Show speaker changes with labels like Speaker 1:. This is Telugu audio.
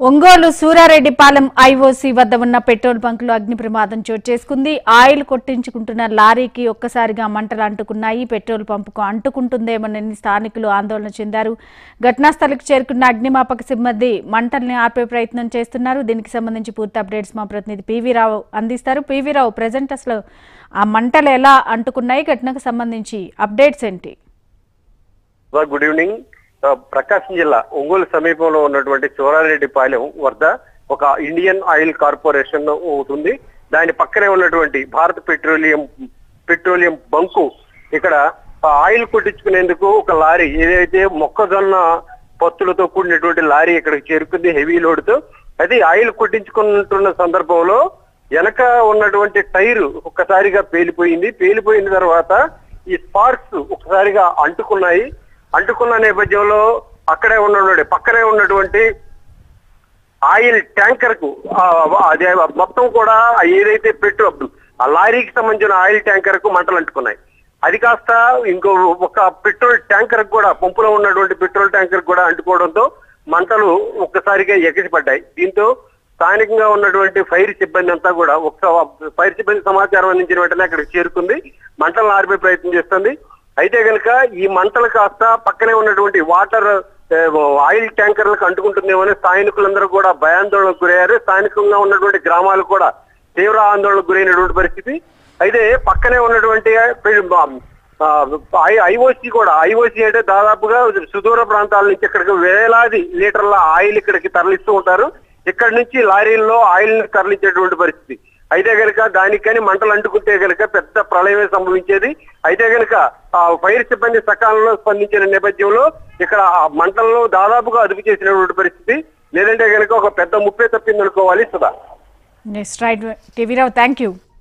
Speaker 1: ఒంగోలు సూరారెడ్డిపాలెం ఐఓసీ వద్ద ఉన్న పెట్రోల్ బంకులో అగ్ని ప్రమాదం చోటు చేసుకుంది ఆయిల్ కొట్టించుకుంటున్న లారీకి ఒక్కసారిగా మంటలు అంటుకున్నాయి పెట్రోల్ పంపుకు అంటుకుంటుందేమోనని స్థానికులు ఆందోళన చెందారు ఘటనా స్థలికి చేరుకున్న అగ్నిమాపక సిబ్బంది మంటల్ని ఆర్పే ప్రయత్నం చేస్తున్నారు దీనికి సంబంధించి పూర్తి అప్డేట్స్ మా ప్రతినిధి పివి రావు అందిస్తారు పివి రావు ప్రజెంట్ అసలు ఆ మంటలు ఎలా అంటుకున్నాయి ఘటనకు సంబంధించి అప్డేట్స్ ఏంటి
Speaker 2: సార్ గుడ్ ఈవినింగ్ ఆ, ప్రకాశం జిల్లా ఒంగోలు సమీపంలో ఉన్నటువంటి చోరారెడ్డిపాలెం వద్ద ఒక ఇండియన్ ఆయిల్ కార్పొరేషన్ ఒకటి ఉంది దాని పక్కనే ఉన్నటువంటి భారత్ పెట్రోలియం పెట్రోలియం బంకు ఇక్కడ ఆ ఆయిల్ కొట్టించుకునేందుకు ఒక లారీ ఏదైతే మొక్కజొన్న పత్తులతో కూడినటువంటి లారీ ఇక్కడికి చేరుకుంది హెవీ లోడ్ తో అది ఆయిల్ కొట్టించుకుంటున్న సందర్భంలో వెనక ఉన్నటువంటి టైర్ ఒక్కసారిగా పేలిపోయింది పేలిపోయిన తర్వాత ఈ స్పార్క్స్ ఒకసారిగా అంటుకున్నాయి అంటుకున్న నేపథ్యంలో అక్కడే ఉన్నటువంటి పక్కనే ఉన్నటువంటి ఆయిల్ ట్యాంకర్ కు ఆ, అదే మొత్తం కూడా ఏదైతే పెట్రోల్ ఆ లారీకి సంబంధించిన ఆయిల్ ట్యాంకర్ కు మంటలు అంటుకున్నాయి అది కాస్త ఇంకో ఒక పెట్రోల్ ట్యాంకర్ కూడా పంపులో ఉన్నటువంటి పెట్రోల్ ట్యాంకర్ కూడా అంటుకోవడంతో మంటలు ఒక్కసారిగా ఎగిసిపడ్డాయి దీంతో స్థానికంగా ఉన్నటువంటి ఫైర్ సిబ్బంది అంతా కూడా ఒక ఫైర్ సిబ్బంది సమాచారం అందించిన వెంటనే అక్కడికి చేరుకుంది మంటలను ఆర్పే ప్రయత్నం చేస్తుంది అయితే కనుక ఈ మంటలు కాస్త పక్కనే ఉన్నటువంటి వాటర్ ఏ, ఆయిల్ ట్యాంకర్లకు అంటుకుంటుందేమని స్థానికులందరూ కూడా భయాందోళనకు గురయ్యారు స్థానికంగా ఉన్నటువంటి గ్రామాలు కూడా తీవ్ర ఆందోళనకు గురైనటువంటి పరిస్థితి అయితే పక్కనే ఉన్నటువంటి ఐఓసి కూడా ఐఓసి అంటే దాదాపుగా సుదూర ప్రాంతాల నుంచి ఇక్కడికి వేలాది లీటర్ల ఆయిల్ ఇక్కడికి తరలిస్తూ ఉంటారు ఇక్కడ నుంచి లారీల్లో ఆయిల్ ని తరలించేటువంటి పరిస్థితి అయితే కనుక దానికని మంటలు అంటుకుంటే కనుక పెద్ద ప్రళయమే సంభవించేది అయితే కనుక ఆ ఫైర్ సిబ్బంది సకాలంలో స్పందించిన నేపథ్యంలో ఇక్కడ ఆ మంటలను దాదాపుగా అదుపు చేసినటువంటి పరిస్థితి లేదంటే కనుక ఒక పెద్ద ముప్పే తప్పిందనుకోవాలి సుధా
Speaker 1: నెక్స్ట్ రైట్ టీవీ రావు థ్యాంక్ యూ